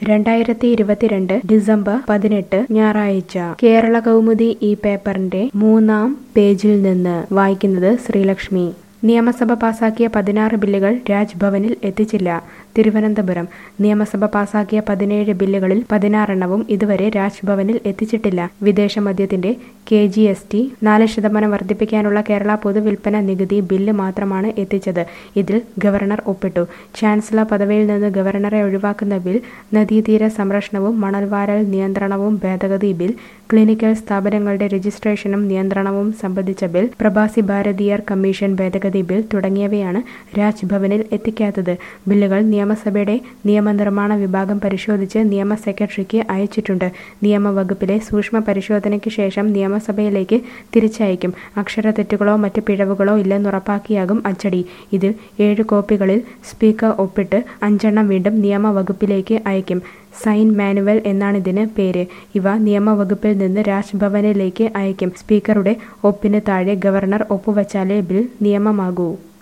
രണ്ടായിരത്തി ഇരുപത്തിരണ്ട് ഡിസംബർ പതിനെട്ട് ഞായറാഴ്ച കേരള കൗമുദി ഈ പേപ്പറിന്റെ മൂന്നാം പേജിൽ നിന്ന് വായിക്കുന്നത് ശ്രീലക്ഷ്മി നിയമസഭ പാസാക്കിയ പതിനാറ് ബില്ലുകൾ രാജ്ഭവനിൽ എത്തിച്ചില്ല തിരുവനന്തപുരം നിയമസഭ പാസാക്കിയ പതിനേഴ് ബില്ലുകളിൽ പതിനാറെണ്ണവും ഇതുവരെ രാജ്ഭവനിൽ എത്തിച്ചിട്ടില്ല വിദേശ മദ്യത്തിന്റെ കെ ജി എസ് ടി നാല് ശതമാനം വർദ്ധിപ്പിക്കാനുള്ള കേരള പൊതുവിൽപ്പന നികുതി ബില്ല് മാത്രമാണ് എത്തിച്ചത് ഇതിൽ ഗവർണർ ഒപ്പിട്ടു ചാൻസലർ പദവിയിൽ നിന്ന് ഗവർണറെ ഒഴിവാക്കുന്ന ബിൽ നദീതീര സംരക്ഷണവും മണൽവാരൽ നിയന്ത്രണവും ഭേദഗതി ബിൽ ക്ലിനിക്കൽ സ്ഥാപനങ്ങളുടെ രജിസ്ട്രേഷനും നിയന്ത്രണവും സംബന്ധിച്ച ബിൽ പ്രവാസി ഭാരതീയർ കമ്മീഷൻ ഭേദഗതി ബിൽ തുടങ്ങിയവയാണ് രാജ്ഭവനിൽ എത്തിക്കാത്തത് ബില്ലുകൾ നിയമസഭയുടെ നിയമനിർമ്മാണ വിഭാഗം പരിശോധിച്ച് നിയമ സെക്രട്ടറിക്ക് അയച്ചിട്ടുണ്ട് നിയമവകുപ്പിലെ സൂക്ഷ്മ പരിശോധനയ്ക്ക് ശേഷം നിയമസഭയിലേക്ക് തിരിച്ചയക്കും അക്ഷരതെറ്റുകളോ മറ്റ് പിഴവുകളോ ഇല്ലെന്നുറപ്പാക്കിയാകും അച്ചടി ഇതിൽ ഏഴ് കോപ്പികളിൽ സ്പീക്കർ ഒപ്പിട്ട് അഞ്ചെണ്ണം വീണ്ടും നിയമവകുപ്പിലേക്ക് അയക്കും സൈൻ മാനുവൽ എന്നാണിതിന് പേര് ഇവ നിയമവകുപ്പിൽ നിന്ന് രാജ്ഭവനിലേക്ക് അയക്കും സ്പീക്കറുടെ ഒപ്പിന് താഴെ ഗവർണർ ഒപ്പുവച്ചാലേ ബിൽ നിയമമാകൂ